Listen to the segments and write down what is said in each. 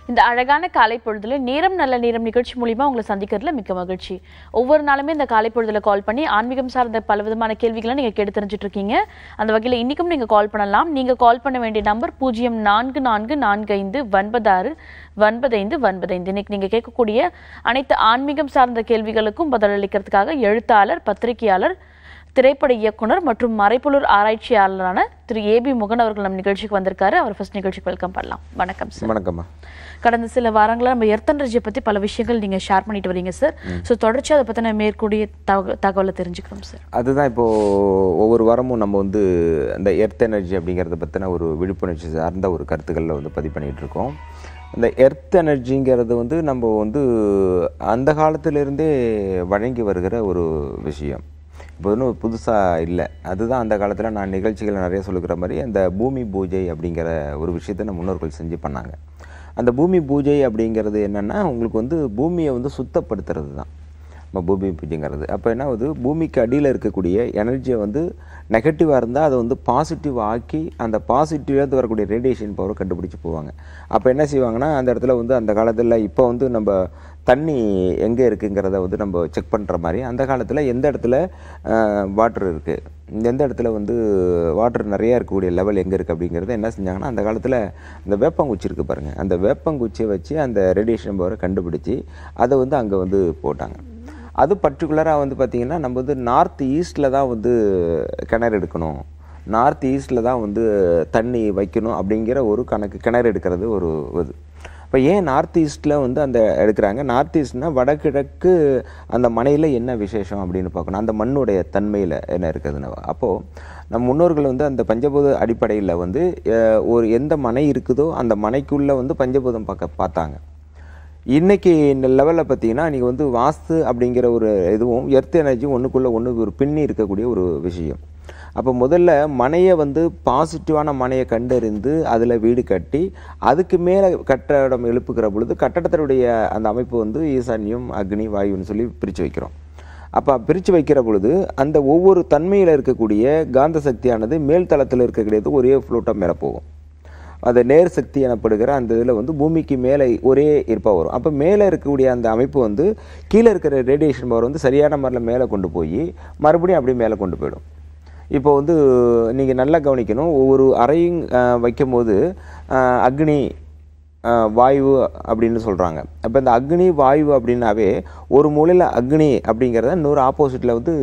இந்த அழகான காலை பொழுதுல நேரம் நல்ல நேரம் நிகழ்ச்சி மூலியமா உங்களை சந்திக்கிறதுல மிக்க மகிழ்ச்சி ஒவ்வொரு நாளுமே இந்த காலை பொழுதுல கால் பண்ணி ஆன்மீகம் சார்ந்த பல விதமான கேள்விகளை நீங்க கேட்டு தெரிஞ்சுட்டு இருக்கீங்க அந்த வகையில இன்னைக்கும் நீங்க கால் பண்ணலாம் நீங்க கால் பண்ண வேண்டிய நம்பர் பூஜ்ஜியம் நான்கு நான்கு நான்கு ஐந்து ஒன்பதாறு ஒன்பதைந்து ஒன்பதைந்து இன்னைக்கு நீங்க கேட்கக்கூடிய அனைத்து ஆன்மீகம் சார்ந்த கேள்விகளுக்கும் பதிலளிக்கிறதுக்காக எழுத்தாளர் பத்திரிகையாளர் திரைப்பட இயக்குனர் மற்றும் மறைப்புலூர் ஆராய்ச்சியாளரான திரு ஏபி முகன் அவர்கள் நம் நிகழ்ச்சிக்கு வந்திருக்காரு அவர் ஃபர்ஸ்ட் நிகழ்ச்சிக்கு வெல்கம் பண்ணலாம் வணக்கம் சார் வணக்கம்மா கடந்த சில வாரங்களா நம்ம எர்த் எனர்ஜியை பத்தி பல விஷயங்கள் நீங்க ஷேர் பண்ணிட்டு வரீங்க சார் ஸோ தொடர்ச்சி அதை பத்தின மேற்கூடிய தக- தகவலை தெரிஞ்சுக்கிறோம் சார் அதுதான் இப்போ ஒவ்வொரு வாரமும் நம்ம வந்து அந்த எர்த் எனர்ஜி அப்படிங்கிறத பற்றின ஒரு விழிப்புணர்ச்சி சார்ந்த ஒரு கருத்துக்களில் வந்து பதிவு பண்ணிகிட்டு இருக்கோம் அந்த எர்த் எனர்ஜிங்கிறது வந்து நம்ம வந்து அந்த காலத்திலிருந்தே வழங்கி வருகிற ஒரு விஷயம் இப்போ ஒன்றும் புதுசாக இல்லை அதுதான் அந்த காலத்தில் நான் நிகழ்ச்சிகள் நிறைய சொல்லுகிற மாதிரி அந்த பூமி பூஜை அப்படிங்கிற ஒரு விஷயத்தை நம்ம முன்னோர்கள் செஞ்சு பண்ணாங்க அந்த பூமி பூஜை அப்படிங்கிறது என்னென்னா உங்களுக்கு வந்து பூமியை வந்து சுத்தப்படுத்துறது தான் நம்ம பூமி பூஜைங்கிறது அப்போ என்ன ஆகுது பூமிக்கு அடியில் இருக்கக்கூடிய எனர்ஜியை வந்து நெகட்டிவாக இருந்தால் அதை வந்து பாசிட்டிவ் ஆக்கி அந்த பாசிட்டிவ்லேருந்து வரக்கூடிய ரேடியேஷன் பவரை கண்டுபிடிச்சு போவாங்க அப்போ என்ன செய்வாங்கன்னா அந்த இடத்துல வந்து அந்த காலத்தில் இப்போ வந்து நம்ம தண்ணி எங்கே இருக்குங்கிறத வந்து நம்ம செக் பண்ணுற மாதிரி அந்த காலத்தில் எந்த இடத்துல வாட்டர் இருக்குது எந்த இடத்துல வந்து வாட்டர் நிறையா இருக்கக்கூடிய லெவல் எங்கே இருக்குது அப்படிங்கிறத என்ன செஞ்சாங்கன்னா அந்த காலத்தில் அந்த வேப்பங்குச்சி இருக்குது பாருங்கள் அந்த வேப்பங்குச்சியை வச்சு அந்த ரேடியேஷன் பவரை கண்டுபிடிச்சி அதை வந்து அங்கே வந்து போட்டாங்க அது பர்டிகுலராக வந்து பார்த்திங்கன்னா நம்ம வந்து நார்த் ஈஸ்டில் தான் வந்து கிணறு எடுக்கணும் நார்த் ஈஸ்டில் தான் வந்து தண்ணி வைக்கணும் அப்படிங்கிற ஒரு கணக்கு கிணறு எடுக்கிறது ஒரு இது இப்போ ஏன் நார்த் ஈஸ்ட்டில் வந்து அந்த எடுக்கிறாங்க நார்த் ஈஸ்ட்னா வடகிழக்கு அந்த மனையில் என்ன விசேஷம் அப்படின்னு பார்க்கணும் அந்த மண்ணுடைய தன்மையில் என்ன இருக்குதுன்னு அப்போது நம் முன்னோர்கள் வந்து அந்த பஞ்சபூத அடிப்படையில் வந்து அஹ், ஒரு எந்த மனை இருக்குதோ அந்த மனைக்குள்ளே வந்து பஞ்சபூதம் பார்க்க பார்த்தாங்க இன்னைக்கு இந்த லெவலில் பார்த்தீங்கன்னா நீங்கள் வந்து வாஸ்து அப்படிங்கிற ஒரு இதுவும் எர்த் எனர்ஜியும் ஒன்றுக்குள்ளே ஒன்று ஒரு பின்னி இருக்கக்கூடிய ஒரு விஷயம் அப்போ முதல்ல மனையை வந்து பாசிட்டிவான மனையை கண்டறிந்து அதில் வீடு கட்டி அதுக்கு மேலே கட்டடம் எழுப்புகிற பொழுது கட்டடத்தினுடைய அந்த அமைப்பு வந்து ஈசான்யம் அக்னி வாயுன்னு சொல்லி பிரித்து வைக்கிறோம் அப்போ பிரித்து வைக்கிற பொழுது அந்த ஒவ்வொரு தன்மையில் இருக்கக்கூடிய காந்த சக்தியானது மேல் தளத்தில் இருக்கக்கூடியது ஒரே ஃப்ளோட்டாக மேலே போகும் அந்த நேர் சக்தி எனப்படுகிற அந்த இதில் வந்து பூமிக்கு மேலே ஒரே இருப்பாக வரும் அப்போ மேலே இருக்கக்கூடிய அந்த அமைப்பு வந்து கீழே இருக்கிற ரேடியேஷன் பவர் வந்து சரியான முறையில் மேலே கொண்டு போய் மறுபடியும் அப்படியே மேலே கொண்டு போயிடும் இப்போ வந்து நீங்கள் நல்லா கவனிக்கணும் ஒவ்வொரு அறையும் அஹ், வைக்கும்போது அஹ், அக்னி அஹ், வாயு அப்படின்னு சொல்கிறாங்க அப்போ இந்த அக்னி வாயு அப்படின்னாவே ஒரு மூலையில் அக்னி அப்படிங்கிறத இன்னொரு ஆப்போசிட்டில் வந்து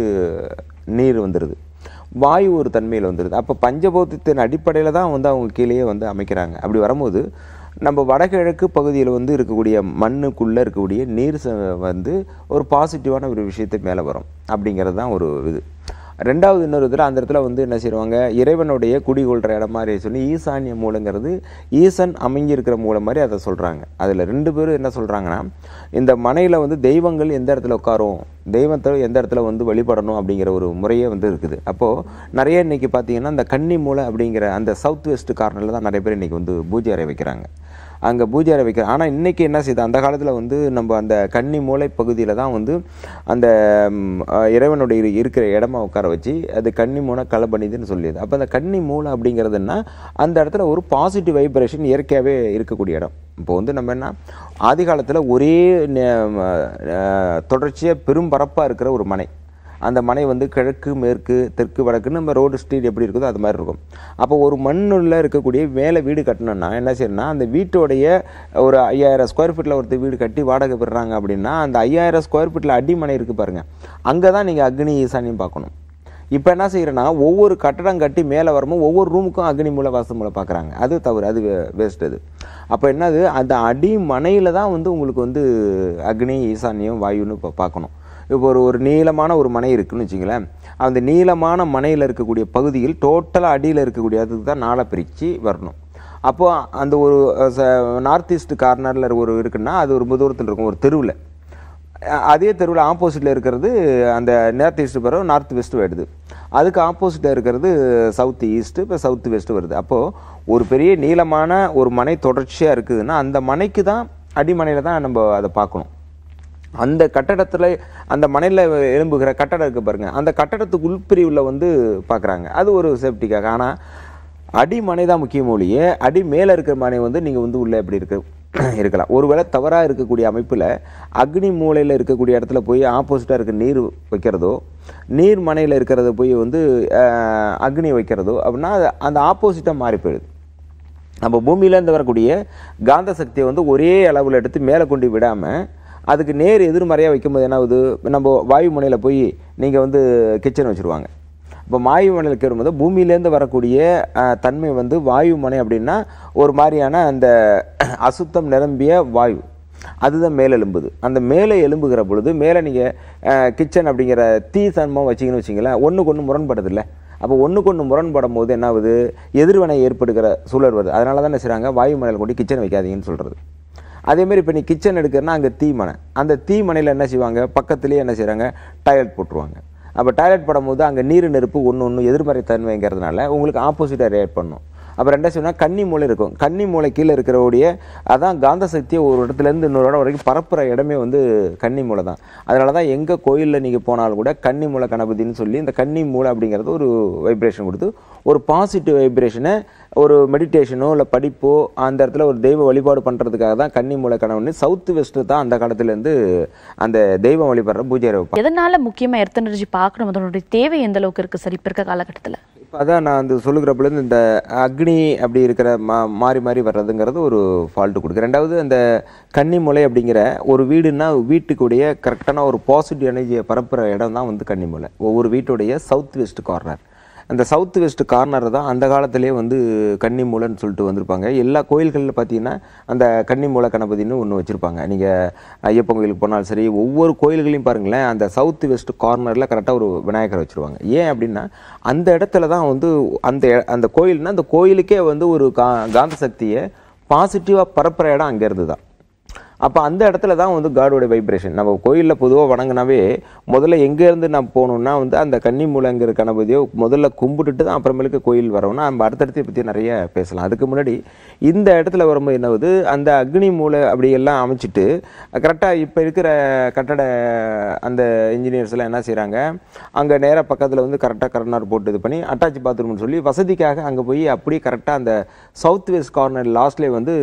நீர் வந்துடுது வாயு ஒரு தன்மையில் வந்துடுது அப்போ பஞ்சபௌத்தத்தின் அடிப்படையில் தான் வந்து அவங்க கீழேயே வந்து அமைக்கிறாங்க அப்படி வரும்போது நம்ம வடகிழக்கு பகுதியில் வந்து இருக்கக்கூடிய மண்ணுக்குள்ளே இருக்கக்கூடிய நீர் ச- வந்து ஒரு பாசிட்டிவான ஒரு விஷயத்தை மேலே வரும் அப்படிங்கிறது தான் ஒரு இது ரெண்டாவது இன்னொரு இதில் அந்த இடத்துல வந்து என்ன செய்வாங்க இறைவனுடைய குடிகொள்கிற இடம் மாதிரி சொல்லி ஈசான்ய மூலங்கிறது ஈசன் அமைஞ்சிருக்கிற மூலம் மாதிரி அதை சொல்கிறாங்க அதில் ரெண்டு பேரும் என்ன சொல்கிறாங்கன்னா இந்த மனையில் வந்து தெய்வங்கள் எந்த இடத்துல உட்காரும் தெய்வத்தை எந்த இடத்துல வந்து வழிபடணும் அப்படிங்கிற ஒரு முறையே வந்து இருக்குது அப்போது நிறைய இன்னைக்கு பார்த்தீங்கன்னா இந்த கன்னி மூலை அப்படிங்கிற அந்த சவுத் வெஸ்ட் கார்னரில் தான் நிறைய பேர் இன்னைக்கு வந்து பூஜை அறை வைக்கிறாங்க அங்கே பூஜை அறை வைக்கிற ஆனால் இன்றைக்கி என்ன செய்யுது அந்த காலத்தில் வந்து நம்ம அந்த கன்னி மூலை பகுதியில் தான் வந்து அந்த ம், அஹ், இறைவனுடைய இரு- இருக்கிற இடமா உட்கார வச்சு அது கன்னி மூலை கலபணிதுன்னு சொல்லியது அப்போ அந்த கன்னி மூலை அப்படிங்கிறதுன்னா அந்த இடத்துல ஒரு பாசிட்டிவ் வைப்ரேஷன் இயற்கையாகவே இருக்கக்கூடிய இடம் இப்போ வந்து நம்ம என்ன ஆதி காலத்தில் ஒரே தொடர்ச்சியாக பெரும் பரப்பாக இருக்கிற ஒரு மனை அந்த மனை வந்து கிழக்கு மேற்கு தெற்கு வடக்குன்னு நம்ம ரோடு ஸ்ட்ரீட் எப்படி இருக்குதோ அது மாதிரி இருக்கும் அப்போ ஒரு மண்ணுள்ள இருக்கக்கூடிய மேலே வீடு கட்டணும்னா என்ன செய்யணும்னா அந்த வீட்டோடைய ஒரு ஐயாயிரம் ஸ்கொயர் ஃபீட்டில் ஒருத்தர் வீடு கட்டி வாடகை பெறுறாங்க அப்படின்னா அந்த ஐயாயிரம் ஸ்கொயர் ஃபீட்டில் அடிமனை இருக்குது பாருங்கள் அங்கே தான் நீங்கள் அக்னி ஈசானியும் பார்க்கணும் இப்போ என்ன செய்யறேன்னா ஒவ்வொரு கட்டடம் கட்டி மேலே வரும்போது ஒவ்வொரு ரூமுக்கும் அக்னி மூல வாசம் மூலம் பார்க்குறாங்க அது தவறு அது வேஸ்ட் அது அப்போ என்னது அந்த அடி மனையில் தான் வந்து உங்களுக்கு வந்து அக்னி ஈசான்யம் வாயுன்னு இப்போ பார்க்கணும் இப்போ ஒரு ஒரு நீளமான ஒரு மனை இருக்குன்னு வச்சுங்களேன் அந்த நீளமான மனையில் இருக்கக்கூடிய பகுதியில் டோட்டலாக அடியில் இருக்கக்கூடிய அதுக்கு தான் நாளை பிரித்து வரணும் அப்போ அந்த ஒரு நார்த் ஈஸ்ட் கார்னரில் ஒரு இருக்குன்னா அது ஒரு தூரத்தில் இருக்கும் ஒரு தெருவில் அஹ் அதே தெருவில் ஆப்போசிட்டில் இருக்கிறது அந்த நார்த் ஈஸ்ட் பிறகு நார்த் வெஸ்ட் வருது அதுக்கு ஆப்போசிட்டில் இருக்கிறது சவுத் ஈஸ்ட் இப்போ சவுத் வெஸ்ட் வருது அப்போது ஒரு பெரிய நீளமான ஒரு மனை தொடர்ச்சியாக இருக்குதுன்னா அந்த மனைக்கு தான் அடிமனையில் தான் நம்ம அதை பார்க்கணும் அந்த கட்டடத்தில் அந்த மனையில் எழும்புகிற கட்டடம் இருக்குது பாருங்க அந்த கட்டடத்துக்கு உள்பிரிவில் வந்து பார்க்குறாங்க அது ஒரு சேஃப்டிக்காக ஆனால் அடிமனை தான் முக்கியம் ஒழிய அடி மேலே இருக்கிற மனை வந்து நீங்கள் வந்து உள்ளே எப்படி இருக்க இருக்கலாம் ஒருவேளை தவறாக இருக்கக்கூடிய அமைப்பில் அக்னி மூலையில் இருக்கக்கூடிய இடத்துல போய் ஆப்போசிட்டாக இருக்க நீர் வைக்கிறதோ நீர் மனையில் இருக்கிறத போய் வந்து அஹ், அக்னி வைக்கிறதோ அப்படின்னா அது அந்த ஆப்போசிட்டாக மாறி போயிடுது நம்ம பூமியிலேருந்து வரக்கூடிய காந்த சக்தியை வந்து ஒரே அளவில் எடுத்து மேலே கொண்டு விடாமல் அதுக்கு நேர் எதிர்மறையாக வைக்கும்போது என்ன ஆகுது நம்ம வாயு முனையில் போய் நீங்கள் வந்து கிச்சன் வச்சுருவாங்க இப்போ வாயு முனையில் கேறும்போது பூமியிலேருந்து வரக்கூடிய அஹ், தன்மை வந்து வாயு முனை அப்படின்னா ஒரு மாதிரியான அந்த அசுத்தம் நிரம்பிய வாயு அதுதான் மேலே எலும்புது அந்த மேலே எலும்புகிற பொழுது மேலே நீங்கள் கிச்சன் அப்படிங்கிற தீ சன்மம் வச்சிங்கன்னு வச்சிங்களேன் ஒன்றுக்கு ஒன்று முரண்படுதில்ல அப்போ ஒன்றுக்கு ஒன்று முரண்படும் போது என்ன ஆகுது எதிர்வினை ஏற்படுகிற சூழல் வருது அதனால தான் என்ன செய்கிறாங்க வாயு மனையில் கொண்டு கிச்சன் வைக்காதீங்கன்னு சொல்கிறது அதேமாரி இப்போ நீ கிச்சன் எடுக்கிறன்னா அங்கே தீ மனை அந்த தீ மனையில் என்ன செய்வாங்க பக்கத்துலேயே என்ன செய்கிறாங்க டாய்லெட் போட்டுருவாங்க அப்போ டாய்லெட் போடும்போது அங்கே நீர் நெருப்பு ஒன்று ஒன்று எதிர்மறை தன்மைங்கிறதுனால உங்களுக்கு ஆப்போசிட்டாக ரியாக்ட் பண்ணும் அப்புறம் ரெண்டாவது சொன்னால் கன்னி மூளை இருக்கும் கன்னி மூளை கீழே இருக்கிறவுடைய அதான் காந்த சக்தியை ஒரு இடத்துலேருந்து இன்னொரு இடம் வரைக்கும் பரப்புகிற இடமே வந்து கன்னி மூளை தான் அதனால தான் எங்கே கோயிலில் நீங்கள் போனாலும் கூட கன்னி மூளை கணபதின்னு சொல்லி இந்த கன்னி மூளை அப்படிங்கிறது ஒரு வைப்ரேஷன் கொடுத்து ஒரு பாசிட்டிவ் வைப்ரேஷனை ஒரு மெடிடேஷனோ இல்லை படிப்போ அந்த இடத்துல ஒரு தெய்வ வழிபாடு பண்ணுறதுக்காக தான் கன்னி மூளை கணவன் சவுத் வெஸ்ட்டு தான் அந்த காலத்துலேருந்து அந்த தெய்வம் வழிபடுற பூஜை வைப்பாங்க எதனால முக்கியமா எர்த் எனர்ஜி பார்க்கணும் அதனுடைய தேவை எந்த அளவுக்கு இருக்கு சார் இப்ப இருக்க காலகட்டத்துல இப்போ அதான் நான் வந்து சொல்லுகிறப்பலேருந்து இந்த அக்னி அப்படி இருக்கிற மா மாறி மாறி வர்றதுங்கிறது ஒரு ஃபால்ட்டு கொடுக்கு ரெண்டாவது அந்த கன்னிமுலை அப்படிங்கிற ஒரு வீடுன்னா வீட்டுக்குடைய கரெக்டான ஒரு பாசிட்டிவ் எனர்ஜியை பரப்புகிற இடம் தான் வந்து கன்னிமுலை ஒவ்வொரு வீட்டுடைய சவுத் வெஸ்ட் கார்னர் அந்த சவுத் வெஸ்ட் கார்னர் தான் அந்த காலத்திலே வந்து கன்னிமூலைன்னு சொல்லிட்டு வந்திருப்பாங்க எல்லா கோயில்களில் பார்த்தீங்கன்னா அந்த கன்னிமூலை கணபதினு ஒன்று வச்சுருப்பாங்க நீங்கள் ஐயப்பன் கோயிலுக்கு போனாலும் சரி ஒவ்வொரு கோயில்களையும் பாருங்களேன் அந்த சவுத் வெஸ்ட் கார்னரில் கரெக்டாக ஒரு விநாயகர் வச்சுருவாங்க ஏன் அப்படின்னா அந்த இடத்துல தான் வந்து அந்த இ- அந்த கோயில்னா அந்த கோயிலுக்கே வந்து ஒரு கா காந்த சக்தியை பாசிட்டிவாக பரப்புகிற இடம் அங்கேருந்து தான் அப்போ அந்த இடத்துல தான் வந்து காடோட வைப்ரேஷன் நம்ம கோயிலில் பொதுவாக வணங்கினாவே முதல்ல எங்கேருந்து நான் போகணுன்னா வந்து அந்த கன்னி மூலங்கிற கணபதியோ முதல்ல கும்பிட்டுட்டு தான் அப்புறமேலுக்கு கோயில் வரணும்னா நம்ம அடுத்தடுத்து பற்றி நிறைய பேசலாம் அதுக்கு முன்னாடி இந்த இடத்துல வரும்போது என்ன ஆகுது அந்த அக்னி மூலை அப்படி எல்லாம் அமைச்சிட்டு கரெக்டாக இப்போ இருக்கிற கட்டட அந்த இன்ஜினியர்ஸ் எல்லாம் என்ன செய்கிறாங்க அங்கே நேராக பக்கத்தில் வந்து கரெக்டாக கரனார் போட்டு இது பண்ணி அட்டாச் பாத்ரூம்னு சொல்லி வசதிக்காக அங்கே போய் அப்படியே கரெக்டாக அந்த சவுத் வெஸ்ட் கார்னர் லாஸ்ட்லேயே வந்து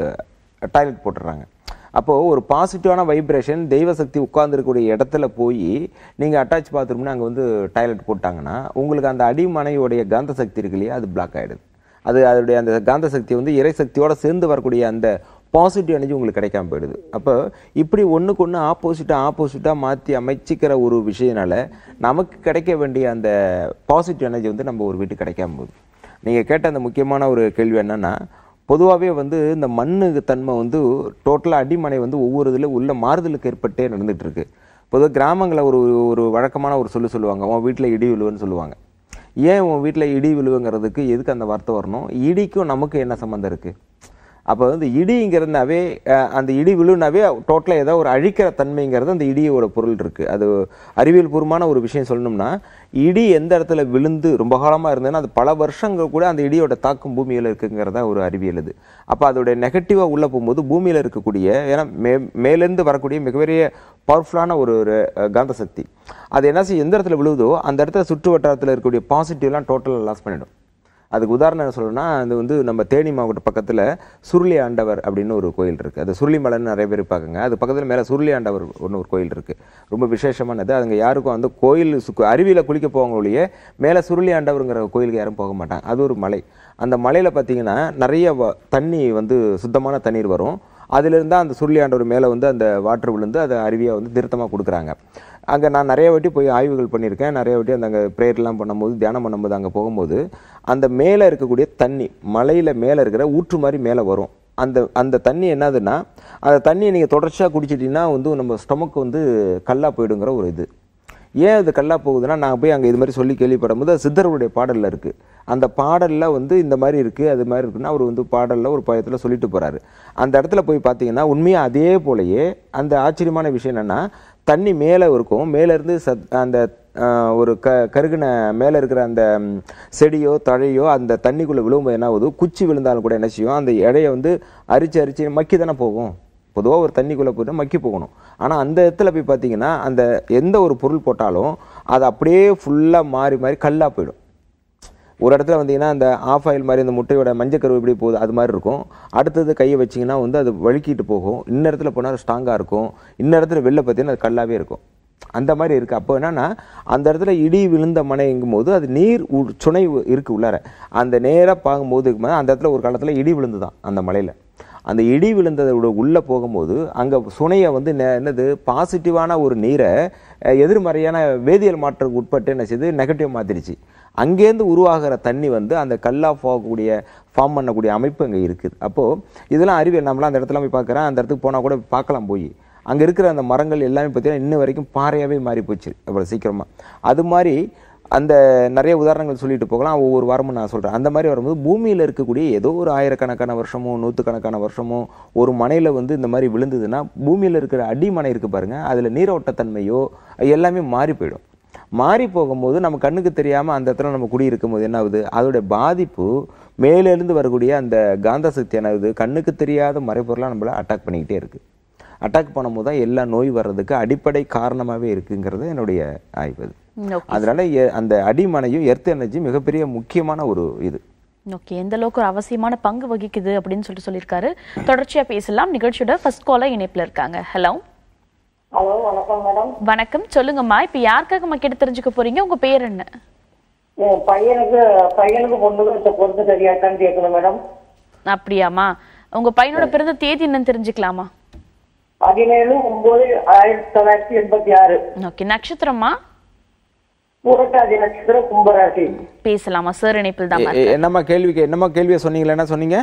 டாய்லெட் போட்டுடுறாங்க அப்போது ஒரு பாசிட்டிவான வைப்ரேஷன் தெய்வ சக்தி உட்கார்ந்துருக்கக்கூடிய இடத்துல போய் நீங்கள் அட்டாச் பாத்ரூம்னு அங்கே வந்து டாய்லெட் போட்டாங்கன்னா உங்களுக்கு அந்த அடிமனையோடைய காந்த சக்தி இருக்கு இல்லையா அது பிளாக் ஆகிடுது அது அதோடைய அந்த காந்த சக்தி வந்து இறை சக்தியோட சேர்ந்து வரக்கூடிய அந்த பாசிட்டிவ் எனர்ஜி உங்களுக்கு கிடைக்காம போயிடுது அப்போ இப்படி ஒன்றுக்கு ஒன்று ஆப்போசிட்டாக ஆப்போசிட்டாக மாற்றி அமைச்சிக்கிற ஒரு விஷயனால நமக்கு கிடைக்க வேண்டிய அந்த பாசிட்டிவ் எனர்ஜி வந்து நம்ம ஒரு வீட்டுக்கு கிடைக்காம போகுது நீங்கள் கேட்ட அந்த முக்கியமான ஒரு கேள்வி என்னன்னா பொதுவாகவே வந்து இந்த மண்ணு தன்மை வந்து டோட்டலாக அடிமனை வந்து ஒவ்வொரு இதில் உள்ள மாறுதலுக்கு ஏற்பட்டே நடந்துட்டு இருக்கு பொதுவாக கிராமங்களில் ஒரு ஒரு வழக்கமான ஒரு சொல்லு சொல்லுவாங்க உன் வீட்டில் இடி விழுவுன்னு சொல்லுவாங்க ஏன் உன் வீட்டில் இடி விழுவுங்கிறதுக்கு எதுக்கு அந்த வார்த்தை வரணும் இடிக்கும் நமக்கு என்ன சம்மந்தம் இருக்குது அப்போ வந்து இடிங்கிறதுனாவே அஹ், அந்த இடி விழுனாவே டோட்டலாக ஏதோ ஒரு அழிக்கிற தன்மைங்கிறது அந்த இடியோட பொருள் இருக்குது அது அறிவியல் பூர்வமான ஒரு விஷயம் சொல்லணும்னா இடி எந்த இடத்துல விழுந்து ரொம்ப காலமாக இருந்ததுன்னா அது பல வருஷங்கள் கூட அந்த இடியோட தாக்கம் பூமியில் இருக்குங்கிறதா ஒரு அறிவியல் இது அப்போ அதோடைய நெகட்டிவாக உள்ளே போகும்போது பூமியில் இருக்கக்கூடிய ஏன்னா மே மேலேருந்து வரக்கூடிய மிகப்பெரிய பவர்ஃபுல்லான ஒரு ஒரு, அஹ், காந்த சக்தி அது என்ன செய்யும் எந்த இடத்துல விழுவுதோ அந்த இடத்துல சுற்று வட்டாரத்தில் இருக்கக்கூடிய பாசிட்டிவ்லாம் டோட்டலாக லாஸ் பண்ணிடும் அதுக்கு உதாரணம் என்ன சொல்லணும்னா அது வந்து நம்ம தேனி மாவட்ட பக்கத்தில் சுருளி ஆண்டவர் அப்படின்னு ஒரு கோயில் இருக்குது அது சுருளி மலைன்னு நிறைய பேர் பார்க்குங்க அது பக்கத்தில் மேலே சுருளி ஆண்டவர் ஒன்று ஒரு கோயில் இருக்குது ரொம்ப விசேஷமானது அதுங்க யாருக்கும் வந்து கோயில் சு- அருவியில் குளிக்க போவாங்க ஒழிய மேலே சுருளி ஆண்டவருங்கிற கோயிலுக்கு யாரும் போக மாட்டாங்க அது ஒரு மலை அந்த மலையில் பார்த்தீங்கன்னா நிறைய வ- தண்ணி வந்து சுத்தமான தண்ணீர் வரும் அதிலிருந்து தான் அந்த சுருளி ஆண்டவர் மேலே வந்து அந்த வாட்டர் விழுந்து அதை அருவியாக வந்து திருத்தமாக கொடுக்குறாங்க அங்கே நான் நிறைய வாட்டி போய் ஆய்வுகள் பண்ணியிருக்கேன் நிறைய வாட்டி அந்த அங்கே ப்ரேயர்லாம் பண்ணும்போது தியானம் பண்ணும்போது அங்கே போகும்போது அந்த மேலே இருக்கக்கூடிய தண்ணி மலையில் மேலே இருக்கிற ஊற்று மாதிரி மேலே வரும் அந்த அந்த தண்ணி என்னதுன்னா அந்த தண்ணியை நீங்கள் தொடர்ச்சியாக குடிச்சிட்டிங்கன்னா வந்து நம்ம ஸ்டொமக் வந்து கல்லாக போயிடுங்கிற ஒரு இது ஏன் இது கல்லா போகுதுன்னா நான் போய் அங்கே இது மாதிரி சொல்லி கேள்விப்படும்போது அது சித்தருடைய பாடலில் இருக்குது அந்த பாடலில் வந்து இந்த மாதிரி இருக்குது அது மாதிரி இருக்குன்னா அவர் வந்து பாடலில் ஒரு பயத்தில் சொல்லிட்டு போகிறாரு அந்த இடத்துல போய் பார்த்தீங்கன்னா உண்மையாக அதே போலயே அந்த ஆச்சரியமான விஷயம் என்னென்னா தண்ணி மேலே இருக்கும் மேலேருந்து சத் அந்த ஆஹ், ஒரு க கருகின மேலே இருக்கிற அந்த ம், செடியோ தழையோ அந்த தண்ணிக்குள்ளே விழும்போது என்ன ஆகுது குச்சி விழுந்தாலும் கூட என்ன செய்யும் அந்த இடையை வந்து அரிச்சு அரிச்சு மக்கி தானே போகும் பொதுவாக ஒரு தண்ணிக்குள்ளே போயிட்டு மக்கி போகணும் ஆனால் அந்த இடத்துல போய் பார்த்தீங்கன்னா அந்த எந்த ஒரு பொருள் போட்டாலும் அது அப்படியே ஃபுல்லாக மாறி மாறி கல்லாக போயிடும் ஒரு இடத்துல வந்தீங்கன்னா அந்த ஆஃப் ஆயில் மாதிரி இந்த முட்டையோட மஞ்சக்கரு எப்படி போகுது அது மாதிரி இருக்கும் அடுத்தது கையை வச்சீங்கன்னா வந்து அது வழுக்கிட்டு போகும் இன்ன இடத்துல போனால் ஸ்ட்ராங்காக இருக்கும் இன்ன இடத்துல வெளில பார்த்தீங்கன்னா அது கல்லாவே இருக்கும் அந்த மாதிரி இருக்குது அப்போ என்னன்னா அந்த இடத்துல இடி விழுந்த மனைங்கும் போது அது நீர் உ- சுனை உ- இருக்கு உள்ளார அந்த நேராக பார்க்கும்போது இருக்கும்போது அந்த இடத்துல ஒரு காலத்தில் இடி விழுந்துதான் அந்த மலையில் அந்த இடி விழுந்ததோட உள்ளே போகும்போது அங்கே சுனையை வந்து நெ- என்னது பாசிட்டிவான ஒரு நீரை அஹ், எதிர்மறையான வேதியியல் மாற்றத்துக்கு உட்பட்டு என்ன செய்யுது நெகட்டிவ் மாத்திருச்சு அங்கேருந்து உருவாகிற தண்ணி வந்து அந்த கல்லாக போகக்கூடிய ஃபார்ம் பண்ணக்கூடிய அமைப்பு அங்கே இருக்குது அப்போது இதெல்லாம் அறிவியல் நம்மளாம் அந்த இடத்துல போய் பார்க்குறேன் அந்த இடத்துக்கு போனால் கூட பார்க்கலாம் போய் அங்கே இருக்கிற அந்த மரங்கள் எல்லாமே பார்த்தீங்கன்னா இன்ன வரைக்கும் பாறையாகவே மாறி போச்சு அவ்வளோ சீக்கிரமாக அது மாதிரி அந்த நிறைய உதாரணங்கள் சொல்லிட்டு போகலாம் ஒவ்வொரு வாரமும் நான் சொல்கிறேன் அந்த மாதிரி வரும்போது பூமியில் இருக்கக்கூடிய ஏதோ ஒரு ஆயிரக்கணக்கான வருஷமோ நூற்றுக்கணக்கான வருஷமோ ஒரு மனையில் வந்து இந்த மாதிரி விழுந்ததுன்னா பூமியில் இருக்கிற அடிமனை இருக்குது பாருங்கள் அதில் நீரோட்டத்தன்மையோ எல்லாமே மாறி போயிடும் மாறி போகும்போது நம்ம கண்ணுக்கு தெரியாமல் அந்த இடத்துல நம்ம குடியிருக்கும் போது என்ன ஆகுது அதோடைய பாதிப்பு மேலேருந்து வரக்கூடிய அந்த காந்த சக்தி என்ன ஆகுது கண்ணுக்கு தெரியாத மறைப்பொருளாக நம்மளை அட்டாக் பண்ணிக்கிட்டே இருக்குது அட்டாக் பண்ணும்போது தான் எல்லா நோய் வர்றதுக்கு அடிப்படை காரணமாகவே இருக்குங்கிறது என்னுடைய ஆய்வு அது ம், ஓகே அதனால எ- அந்த அடிமனையும் எர்த் எனர்ஜி மிகப்பெரிய முக்கியமான ஒரு இது ஓகே எந்த அளவுக்கு ஒரு அவசியமான பங்கு வகிக்குது அப்படின்னு சொல்லிட்டு சொல்லியிருக்காரு தொடர்ச்சியா பேசலாம் நிகழ்ச்சியோட ஃபர்ஸ்ட் காலர் இணைப்புல இருக்காங்க ஹலோ ஹலோ வணக்கம் மேடம் வணக்கம் சொல்லுங்கம்மா இப்ப யாருக்காகம்மா கேட்டு தெரிஞ்சுக்க போறீங்க உங்க பேர் என்ன என் பையனுக்கு பையனுக்கு பொண்ணுக்கு இந்த பொருத்து சரியாக்கான்னு கேட்கணும் மேடம் அப்படியாம்மா உங்க பையனோட பிறந்த தேதி என்னன்னு தெரிஞ்சுக்கலாமா பதினேழு ஒன்பது ஆயிரத்தி தொள்ளாயிரத்தி எண்பத்தி ஆறு ஓகே நட்சத்திரமா புரட்டாதி நட்சத்திரம் கும்பராசி பேசலாமா சார் இணைப்பில் தான் எ- எ- என்னம்மா கேள்விக்கு என்னம்மா கேள்வியை சொன்னீங்களா என்ன சொன்னீங்க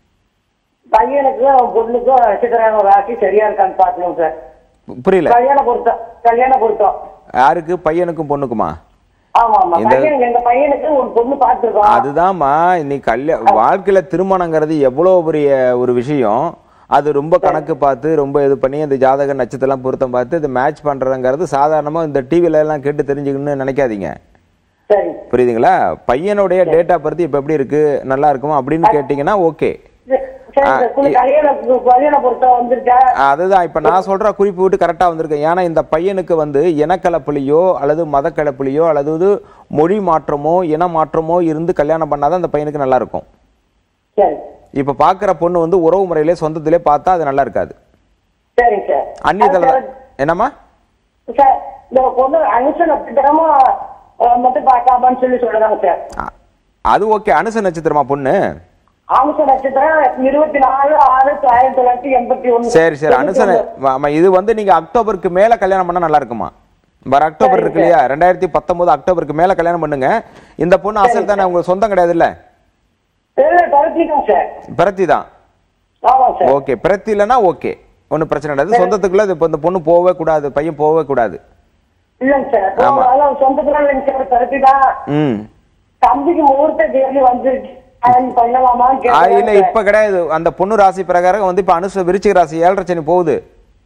பையனுக்கும் அவன் பொண்ணுக்கும் நட்சத்திரம் ராசி சரியா இருக்கான்னு பார்க்கணும் சார் பு- புரியல கல்யாண பொருத்தம் கல்யாண பொருத்தம் யாருக்கு பையனுக்கும் பொண்ணுக்குமா ஆமா ஆமா இந்த- பையனுக்கு எங்க பையனுக்கு ஒரு பொண்ணு பார்த்துருக்கோம் அதுதான்மா இன்னைக்கு கல்யா வாழ்க்கையில திருமணங்கிறது எவ்வளவு பெரிய ஒரு விஷயம் அது ரொம்ப கணக்கு பார்த்து ரொம்ப இது பண்ணி அந்த ஜாதக நட்சத்திரம் பொருத்தம் பார்த்து இது மேட்ச் பண்றதுங்கிறது சாதாரணமா இந்த டிவில எல்லாம் கேட்டு தெரிஞ்சுக்கணும்னு நினைக்காதீங்க சரி புரியுதுங்களா பையனுடைய டேட்டா பத்தி இப்ப எப்படி இருக்கு நல்லா இருக்குமா அப்படின்னு கேட்டீங்கன்னா ஓகே சரி சார் குளி- கல்யாண கல்யாண பொருத்தம் வந்துருச்சா அதுதான் இப்ப நான் சொல்ற குறிப்பு விட்டு கரெக்டா வந்திருக்கேன் ஏன்னா இந்த பையனுக்கு வந்து இனக்கலப்புலையோ அல்லது மதக்கலப்புலையோ அல்லது வந்து மொழி மாற்றமோ இன மாற்றமோ இருந்து கல்யாணம் பண்ணாதான் அந்த பையனுக்கு நல்லா இருக்கும் சரி இப்ப பாக்குற பொண்ணு வந்து உறவு முறையிலே சொந்தத்திலே பார்த்தா அது நல்லா இருக்காது சரிங்க சார் அந்நியத்தில் சார், என்னம்மா சார் இந்த பொண்ணு அனுச நட்சத்திரமா அஹ், மட்டும் பார்க்காமான்னு சொல்லி சொல்றாங்க சார் அ- அது ஓகே அனுச நட்சத்திரமா பொண்ணு அனுச நட்சத்திரம் இருபத்தி நாலு ஆறு ஆயிரத்தி தொள்ளாயிரத்தி எண்பத்தி ஒண்ணு சரி சரி அனுச ந- ஆமா இது வந்து நீங்க அக்டோபருக்கு மேல கல்யாணம் பண்ணா நல்லா இருக்குமா வர அக்டோபர் இருக்கு இல்லையா ரெண்டாயிரத்தி பத்தொன்பது அக்டோபருக்கு மேல கல்யாணம் பண்ணுங்க இந்த பொண்ணு அசல் தானே உங்களுக்கு சொந்தம் கிடையாது இல்ல கருத்திக்கும் சார் பிரத்தி தான் ஆமா சார் ஓகே பிரத்தி இல்லைன்னா ஓகே ஒன்றும் பிரச்சனை கிடையாது சொந்தத்துக்குள்ள இது இப்போ இந்த பொண்ணு போகவே கூடாது பையன் போகவே கூடாது இல்லைங்க சார் ஆமா. அதெல்லாம் சொந்தத்துல இல்லைங்க சார் கருத்தி தான் ம் தம்பிக்கு முகூர்த்த தேதி வந்துருச்சு அது பண்ணலாமான்னு ஆ, இல்ல கேட்கலாம் இப்ப கிடையாது அந்த பொண்ணு ராசி பிரகாரம் வந்து இப்ப அனுச விருச்சிக ராசி ஏழரை சனி போகுது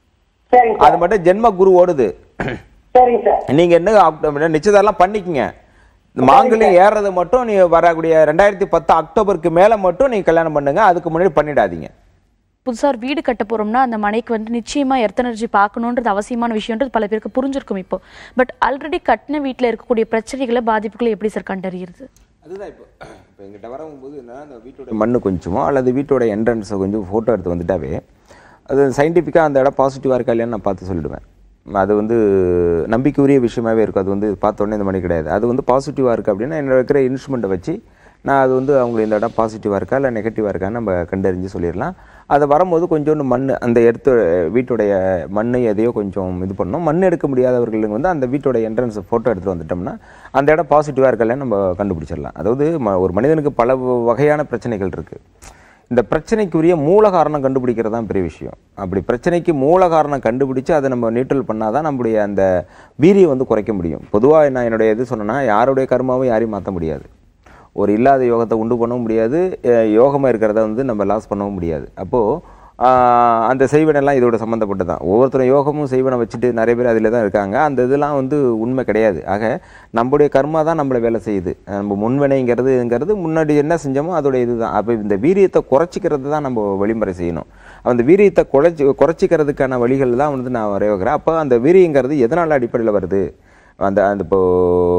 சரிங்க அது சார் மட்டும் ஜென்ம குரு ஓடுது சரிங்க சார் நீங்க என்ன அக்டோபர் நிச்சயதாரெல்லாம் பண்ணிக்கங்க இந்த மாங்கல்யம் ஏறுறது மட்டும் நீ வரக்கூடிய ரெண்டாயிரத்தி பத்து அக்டோபருக்கு மேல மட்டும் நீங்க கல்யாணம் பண்ணுங்க அதுக்கு முன்னாடி பண்ணிடாதீங்க புதுசா ஒரு வீடு கட்ட போறோம்னா அந்த மனைக்கு வந்து நிச்சயமா எர்த் எனர்ஜி பார்க்கணுன்றது அவசியமான விஷயம்ன்றது பல பேருக்கு புரிஞ்சிருக்கும் இப்போ பட் ஆல்ரெடி கட்டின வீட்ல இருக்கக்கூடிய பிரச்சனைகளை பாதிப்புகளை எப்படி சார் கண்டறியறது அதுதான் இப்போ இப்போ எங்கிட்ட வரும்போது என்ன அந்த வீட்டோட மண்ணு கொஞ்சமோ அல்லது வீட்டோட என்ட்ரன்ஸை கொஞ்சம் ஃபோட்டோ எடுத்து வந்துட்டாவே அது சயின்டிஃபிக்காக அந்த இடம் பாசிட்டிவாக இருக்கா இல்லையான்னு நான் பார்த்து சொல்லிடுவேன் அது வந்து நம்பிக்கையுரிய விஷயமாவே இருக்கும் அது வந்து பார்த்த உடனே இந்த மாதிரி கிடையாது அது வந்து பாசிட்டிவாக இருக்குது அப்படின்னா என்னோட இருக்கிற இன்ஸ்ட்ருமெண்ட்டை வச்சு நான் அது வந்து அவங்க இந்த இடம் பாசிட்டிவாக இருக்கா இல்லை நெகட்டிவாக இருக்கான்னு நம்ம கண்டறிஞ்சு சொல்லிடலாம் அது வரும்போது கொஞ்சோண்டு மண் அந்த எடுத்து வீட்டுடைய மண் எதையோ கொஞ்சம் இது பண்ணணும் மண் எடுக்க முடியாதவர்களுக்கு வந்து அந்த வீட்டோட என்ட்ரன்ஸ் ஃபோட்டோ எடுத்துகிட்டு வந்துட்டோம்னா அந்த இடம் பாசிட்டிவாக இருக்கலன்னு நம்ம கண்டுபிடிச்சிடலாம் அதாவது ம- ஒரு மனிதனுக்கு பல வ- வகையான பிரச்சனைகள் இருக்குது இந்த பிரச்சனைக்குரிய மூல காரணம் கண்டுபிடிக்கிறது தான் பெரிய விஷயம் அப்படி பிரச்சனைக்கு மூல காரணம் கண்டுபிடிச்சு அதை நம்ம நியூட்ரல் பண்ணாதான் நம்முடைய அந்த வீரியை வந்து குறைக்க முடியும் பொதுவாக நான் என்னுடைய இது சொன்னேன்னா யாருடைய கர்மாவும் யாரையும் மாற்ற முடியாது ஒரு இல்லாத யோகத்தை உண்டு பண்ணவும் முடியாது அஹ் யோகமா இருக்கிறத வந்து நம்ம லாஸ் பண்ணவும் முடியாது அப்போது அந்த செய்வனெல்லாம் இதோட சம்மந்தப்பட்டது தான் ஒவ்வொருத்தரும் யோகமும் செய்வனை வச்சுட்டு நிறைய பேர் அதில் தான் இருக்காங்க அந்த இதெல்லாம் வந்து உண்மை கிடையாது ஆக நம்முடைய கர்மா தான் நம்மளை வேலை செய்யுது நம்ம முன்வினைங்கிறதுங்கிறது முன்னாடி என்ன செஞ்சோமோ அதோட இதுதான் அப்போ இந்த வீரியத்தை குறைச்சிக்கிறது தான் நம்ம வழிமுறை செய்யணும் அந்த வீரியத்தை குறைச்சி குறைச்சிக்கிறதுக்கான வழிகள் தான் வந்து நான் வரையோகிறேன் அப்போ அந்த வீரியங்கிறது எதனால் அடிப்படையில் வருது அந்த அந்த இப்போ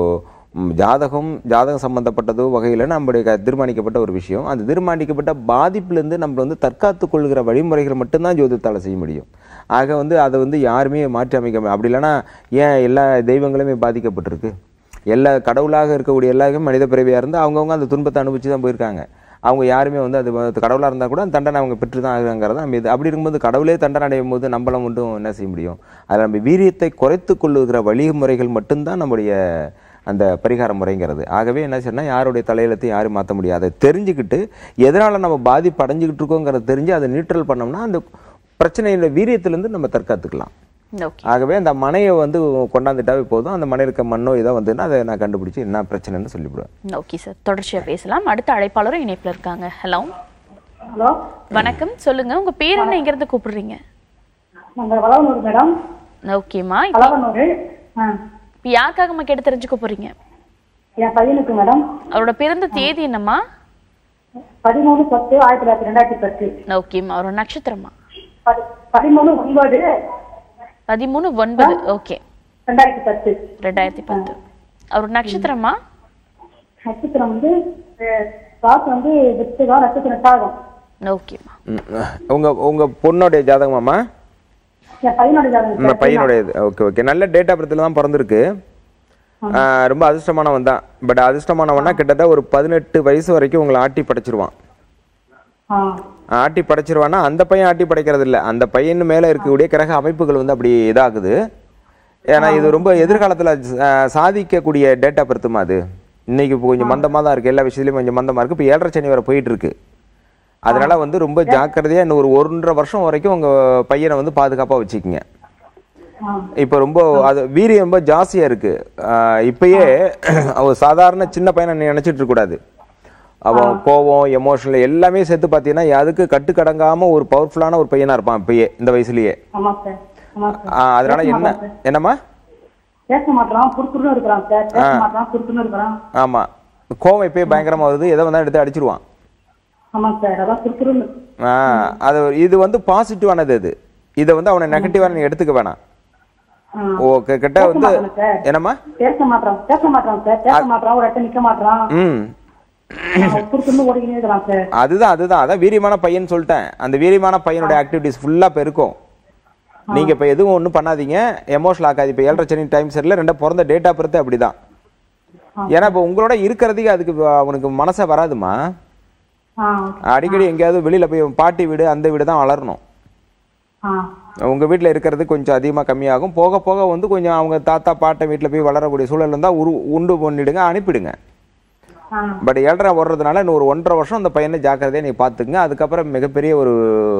ம், ஜாதகம் ஜாதகம் சம்பந்தப்பட்டதோ வகையில் நம்முடைய க- தீர்மானிக்கப்பட்ட ஒரு விஷயம் அந்த தீர்மானிக்கப்பட்ட பாதிப்புலேருந்து நம்ம வந்து தற்காத்து கொள்கிற வழிமுறைகள் மட்டும்தான் ஜோதிடத்தால் செய்ய முடியும் ஆக வந்து அதை வந்து யாருமே மாற்றி அமைக்க முடியாது. அப்படி இல்லைன்னா ஏன் எல்லா தெய்வங்களுமே பாதிக்கப்பட்டிருக்கு எல்லா கடவுளாக இருக்கக்கூடிய எல்லாருமே மனித பிறவியாக இருந்து அவங்கவுங்க அந்த துன்பத்தை அனுபவிச்சு தான் போயிருக்காங்க அவங்க யாருமே வந்து அது வந்து கடவுளாக இருந்தால் கூட அந்த தண்டனை அவங்க பெற்று தான் ஆகுங்கிறத நம்ம இது அப்படி இருக்கும்போது கடவுளே தண்டனை அடையும் போது நம்மள மட்டும் என்ன செய்ய முடியும் அதில் நம்ம வீரியத்தை குறைத்து கொள்ளுகிற வழிமுறைகள் மட்டும்தான் நம்முடைய அந்த பரிகார முறைங்கிறது ஆகவே என்ன செய்யணும் யாருடைய தலையெழுத்தையும் யாரும் மாற்ற முடியாது அதை தெரிஞ்சுக்கிட்டு எதனால் நம்ம பாதிப்பு அடைஞ்சிக்கிட்டு இருக்கோங்கிறத தெரிஞ்சு அதை நியூட்ரல் பண்ணோம்னா அந்த பிரச்சனையோட வீரியத்திலேருந்து நம்ம தற்காத்துக்கலாம் ஓகே ஆகவே அந்த மனையை வந்து கொண்டாந்துட்டாவே போதும் அந்த மனை இருக்க மண்ணோ இதோ வந்துன்னா அதை நான் கண்டுபிடிச்சி என்ன பிரச்சனைன்னு சொல்லிவிடுவேன் ஓகே சார் தொடர்ச்சியா பேசலாம் அடுத்த அழைப்பாளரும் இணைப்புல இருக்காங்க ஹலோ ஹலோ வணக்கம் சொல்லுங்க உங்க பேர் என்ன எங்க இருந்து கூப்பிடுறீங்க நாங்கள் வளவனூர் மேடம் ஓகேம்மா வளவனூர் ஆ இப்போ யாருக்காகம்மா கேட்டு தெரிஞ்சுக்க போறீங்க என் பையனுக்கு மேடம் அவரோட பிறந்த தேதி என்னம்மா பதிமூணு பத்து ஆயிரத்தி தொள்ளாயிரத்தி ரெண்டாயிரத்தி பத்து ஓகேம்மா அவரோட நட்சத்திரமா பதி- பதிமூணு ஒன்பது பதிமூணு ஒன்பது ஓகே ரெண்டாயிரத்தி பத்து ரெண்டாயிரத்தி பத்து அவரோட நட்சத்திரமா நட்சத்திரம் வந்து அஹ், ராசி வந்து வித்துதான் நட்சத்திரம் சாகம் ஓகேம்மா ம், உங்க உங்க பொண்ணுடைய ஜாதகமாம்மா என் பையனோட ஜாதகம் நம்ம பையனுடைய ஓகே ஓகே நல்ல டேட் ஆஃப் பர்த்தில் தான் பிறந்திருக்கு ஆ, ரொம்ப அதிர்ஷ்டமானவன் தான் பட் அதிர்ஷ்டமானவன்னா கிட்டத்தட்ட ஒரு பதினெட்டு வயசு வரைக்கும் உங்களை ஆட்டி படைச்சிருவான் ஆ ஆட்டி படைச்சிருவான்னா அந்த பையன் ஆட்டி படைக்கிறது இல்லை அந்த பையன் மேலே இருக்கக்கூடிய கிரக அமைப்புகள் வந்து அப்படி இதாகுது ஏன்னா இது ரொம்ப எதிர்காலத்தில் சாதிக்கக்கூடிய டேட்டா பொறுத்துமா அது இன்னைக்கு இப்போ கொஞ்சம் மந்தமாக தான் இருக்குது எல்லா விஷயத்துலையும் கொஞ்சம் மந்தமாக இருக்குது இப்போ ஏழரை சனி வரை போயிட்டு இருக்கு அதனால வந்து ரொம்ப ஜாக்கிரதையாக இன்னும் ஒரு ஒன்றரை வருஷம் வரைக்கும் உங்கள் பையனை வந்து பாதுகாப்பாக வச்சுக்கோங்க ஆ இப்போ ரொம்ப அது வீரியம் ரொம்ப ஜாஸ்தியா இருக்கு ஆஹ் இப்பயே அவன் சாதாரண சின்ன பையனை நீ நினைச்சிட்டு இருக்க கூடாது அவன் கோவம் எமோஷனல் எல்லாமே சேர்த்து பார்த்தீங்கன்னா அதுக்கு கட்டுக்கடங்காம ஒரு பவர்ஃபுல்லான ஒரு பையனா இருப்பான் இப்பயே இந்த வயசுலயே ஆமா சார் ஆமா சார் ஆஹ் அதனால என்ன என்னம்மா பேச மாட்டான் புறுப்புன்னு இருக்கிறான் சார் பேச மாட்டான் புறுப்புன்னு இருக்கிறான் ஆமா கோவம் இப்பயே பயங்கரமா வருது எதை வந்தா எடுத்து அடிச்சிருவான் ஆமா சார் அதான் புறுப்புன்னு ஆஹ் அது இது வந்து பாசிட்டிவானது இது இதை வந்து அவனை நெகட்டிவா நீ எடுத்துக்க வேணாம் ஆ. ஓ க- கிட்ட வந்து மாட்டானா சார்? என்னம்மா பேச மாட்டான் பேச மாட்டான் சார் பேச மாட்டான் ஒரு இடத்துல நிக்க மாட்டான் ம் புறுப்புன்னு ஓடிக்கினே இருக்கிறான் சார் அதுதான் அதுதான் அதான் வீரியமான பையன் சொல்லிட்டேன் அந்த வீரியமான பையனோட ஆக்டிவிட்டிஸ் ஃபுல்லா இப்போ இருக்கும் நீங்க இப்ப எதுவும் ஒண்ணும் பண்ணாதீங்க எமோஷனல் ஆக்காது இப்ப ஏழரை சனி டைம் சரியில்லை ரெண்டா பிறந்த டேட்டா பொறுத்து அப்படிதான் ஏன்னா இப்போ உங்களோட இருக்கிறதுக்கு அதுக்கு அவனுக்கு மனசே வராதுமா ஆ அடிக்கடி எங்கேயாவது வெளியில போய் பாட்டி வீடு அந்த வீடு தான் வளரணும் ஆ உங்க வீட்ல இருக்கிறது கொஞ்சம் அதிகமா கம்மியாகும் போக போக வந்து கொஞ்சம் அவங்க தாத்தா பாட்டை வீட்ல போய் வளரக்கூடிய சூழல் இருந்தா உரு உண்டு பண்ணிடுங்க அனுப்பிடுங்க ஆ பட் ஏழரை வர்றதுனால இன்னும் ஒரு ஒன்றரை வருஷம் அந்த பையனை ஜாக்கிரதையாக நீ பார்த்துக்குங்க அதுக்கப்புறம் மிகப்பெரிய ஒரு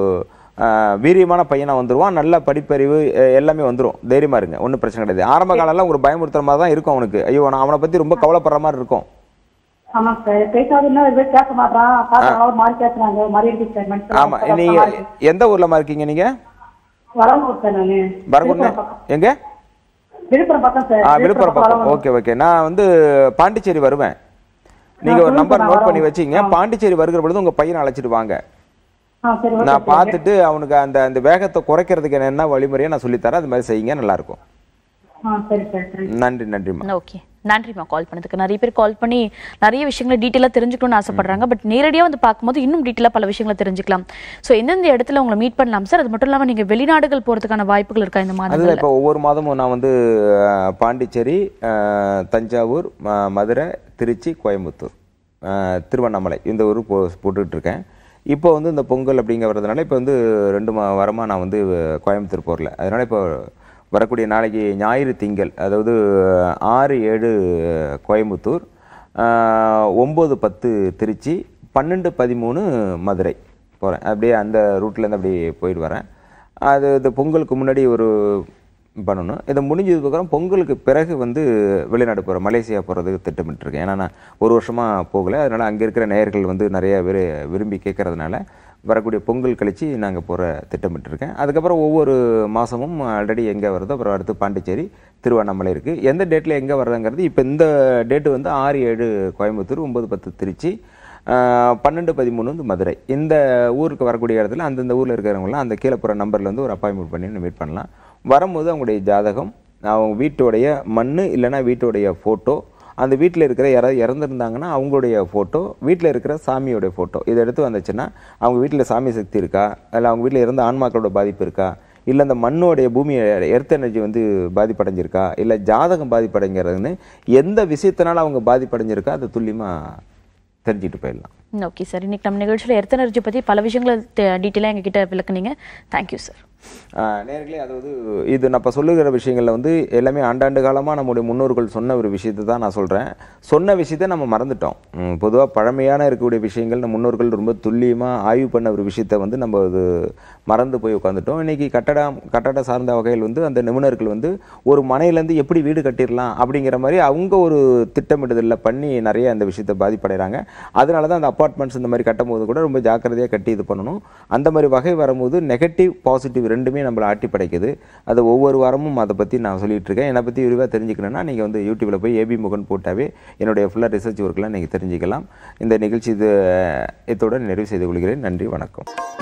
ஆஹ், வீரியமான பையனா வந்துருவான் நல்ல படிப்பறிவு அஹ், எல்லாமே வந்துரும் தைரியமா இருங்க ஒன்றும் பிரச்சனை கிடையாது ஆரம்ப காலம்லாம் ஒரு பயமுறுத்துற மாதிரி தான் இருக்கும் அவனுக்கு ஐயோ நான் அவனை பத்தி ரொம்ப கவலைப்படுற மாதிரி இருக்கும் ஆமா சார் பேசாதுன்னா இது பேச மாட்டான் பாக்குறாங்க ஒரு மாதிரி பேசுறாங்க ஒரு மாதிரி இருக்கு சார் ஆமா மனுஷன் நீங்க எந்த ஊர்லமா இருக்கீங்க நீங்க வரவூர் சார் நானு வரகுன்னு விழுப்புரம் பக்கம். எங்க விழுப்புரம் பக்கம் சார் ஆ விழுப்புரம் பக்கம் வரவூர். ஓகே ஓகே நான் வந்து பாண்டிச்சேரி வருவேன் நீங்க ஒரு சொல்லுங்க நம்பர் நான் நோட் பண்ணி வரேன். வச்சீங்க பாண்டிச்சேரி வருகிற பொழுது உங்க பையனை அழைச்சிட்டு வாங்க ஆ சரி ஓகே நான் பார்த்துட்டு அவனுக்கு அந்த அந்த வேகத்தை குறைக்கிறதுக்கு என்ன வழிமுறையை நான் சொல்லித்தரேன் அது மாதிரி செய்யுங்க நல்லா இருக்கும் ஆ சரி சார் சரி நன்றி நன்றிம்மா ஓகே நன்றிம்மா கால் பண்ணதுக்கு நிறைய பேர் கால் பண்ணி நிறைய விஷயங்களை டீட்டெயிலாக தெரிஞ்சுக்கணும்னு ஆசைப்படுறாங்க பட் நேரடியாக வந்து பார்க்கும்போது இன்னும் டீட்டெயிலாக பல விஷயங்களை தெரிஞ்சுக்கலாம் ஸோ எந்தெந்த இடத்துல உங்களை மீட் பண்ணலாம் சார் அது மட்டும் இல்லாமல் நீங்கள் வெளிநாடுகள் போகிறதுக்கான வாய்ப்புகள் இருக்கா இந்த அதுதான் மாதங்கள்ல இப்போ ஒவ்வொரு மாதமும் நான் வந்து அஹ், பாண்டிச்சேரி அஹ், தஞ்சாவூர் ம- மதுரை திருச்சி கோயம்புத்தூர் அஹ், திருவண்ணாமலை இந்த ஊர் போ போட்டுக்கிட்டு இருக்கேன் இப்போ வந்து இந்த பொங்கல் அப்படிங்கிறதுனால இப்போ வந்து ரெண்டு மா வாரமாக நான் வந்து கோயம்புத்தூர் போகல அதனால இப்போ வரக்கூடிய நாளைக்கு ஞாயிறு திங்கள் அதாவது ஆறு ஏழு கோயம்புத்தூர் அஹ், ஒம்பது பத்து திருச்சி பன்னெண்டு பதிமூணு மதுரை போகிறேன் அப்படியே அந்த ரூட்லேருந்து அப்படியே போயிட்டு வரேன் அது இந்த பொங்கலுக்கு முன்னாடி ஒரு பண்ணணும் இதை முடிஞ்சதுக்கப்புறம் பொங்கலுக்கு பிறகு வந்து வெளிநாடு போகிறேன் மலேசியா போகிறதுக்கு திட்டமிட்டிருக்கேன் ஏன்னா நான் ஒரு வருஷமாக போகலை அதனால் அங்கே இருக்கிற நேயர்கள் வந்து நிறைய பேர் விரும்பி கேட்கறதுனால வரக்கூடிய பொங்கல் கழித்து நாங்கள் போகிற திட்டமிட்டிருக்கேன் அதுக்கப்புறம் ஒவ்வொரு மாதமும் ஆல்ரெடி எங்கே வருதோ அப்புறம் அடுத்து பாண்டிச்சேரி திருவண்ணாமலை இருக்குது எந்த டேட்டில் எங்கே வர்றதுங்கிறது இப்போ இந்த டேட்டு வந்து ஆறு ஏழு கோயம்புத்தூர் ஒம்பது பத்து திருச்சி ஆஹ் பன்னெண்டு பதிமூணு வந்து மதுரை இந்த ஊருக்கு வரக்கூடிய இடத்துல அந்தந்த ஊரில் இருக்கிறவங்களாம் அந்த கீழே போகிற நம்பரில் வந்து ஒரு அப்பாயின்மெண்ட் பண்ணி மீட் பண்ணலாம் வரும்போது அவங்களுடைய ஜாதகம் அவங்க வீட்டோடைய மண் இல்லைன்னா வீட்டோடைய ஃபோட்டோ அந்த வீட்டில் இருக்கிற யாராவது இறந்துருந்தாங்கன்னா அவங்களுடைய ஃபோட்டோ வீட்டில் இருக்கிற சாமியோடைய ஃபோட்டோ இதை எடுத்து வந்துச்சுன்னா அவங்க வீட்டில் சாமி சக்தி இருக்கா இல்லை அவங்க வீட்டில் இறந்த ஆன்மாக்களோட பாதிப்பு இருக்கா இல்லை அந்த மண்ணோடைய பூமி எர்த் எனர்ஜி வந்து பாதிப்படைஞ்சிருக்கா இல்லை ஜாதகம் பாதிப்படைங்கிறதுன்னு எந்த விஷயத்தினால அவங்க பாதிப்படைஞ்சிருக்கா அதை துல்லியமாக தெரிஞ்சுட்டு போயிடலாம் ஓகே சார் இன்னைக்கு நம்ம நிகழ்ச்சியில் எர்த் எனர்ஜி பற்றி பல விஷயங்களை டீட்டெயிலாக எங்ககிட்ட விளக்குனீங்க தேங்க்யூ சார் நேர்களே அதாவது இது நான் இப்போ சொல்லுகிற விஷயங்களில் வந்து எல்லாமே ஆண்டாண்டு காலமாக நம்முடைய முன்னோர்கள் சொன்ன ஒரு விஷயத்தை தான் நான் சொல்கிறேன் சொன்ன விஷயத்தை நம்ம மறந்துட்டோம் பொதுவாக பழமையான இருக்கக்கூடிய விஷயங்கள் நம்ம முன்னோர்கள் ரொம்ப துல்லியமாக ஆய்வு பண்ண ஒரு விஷயத்தை வந்து நம்ம அது மறந்து போய் உட்காந்துட்டோம் இன்னைக்கு கட்டடம் கட்டட சார்ந்த வகையில் வந்து அந்த நிபுணர்கள் வந்து ஒரு மனையிலேருந்து எப்படி வீடு கட்டிடலாம் அப்படிங்கிற மாதிரி அவங்க ஒரு திட்டமிடுதலில் பண்ணி நிறைய அந்த விஷயத்தை பாதிப்படைகிறாங்க அதனால தான் அந்த அப்பார்ட்மெண்ட்ஸ் இந்த மாதிரி கட்டும்போது கூட ரொம்ப ஜாக்கிரதையாக கட்டி இது பண்ணணும் அந்த மாதிரி வகை வரும்போது நெகட்டிவ் பாசிட்டிவ் ரெண்டுமே நம்மளை ஆட்டி படைக்குது அது ஒவ்வொரு வாரமும் அதை பற்றி நான் சொல்லிட்டு இருக்கேன் என்னை பற்றி விரிவாக தெரிஞ்சுக்கணும்னா நீங்கள் வந்து யூடியூப்பில் போய் ஏபி முகன் போட்டாவே என்னுடைய ஃபுல்லாக ரிசர்ச் ஒர்க்கெலாம் நீங்கள் தெரிஞ்சுக்கலாம் இந்த நிகழ்ச்சி இது இதோட நிறைவு செய்து கொள்கிறேன் நன்றி வணக்கம்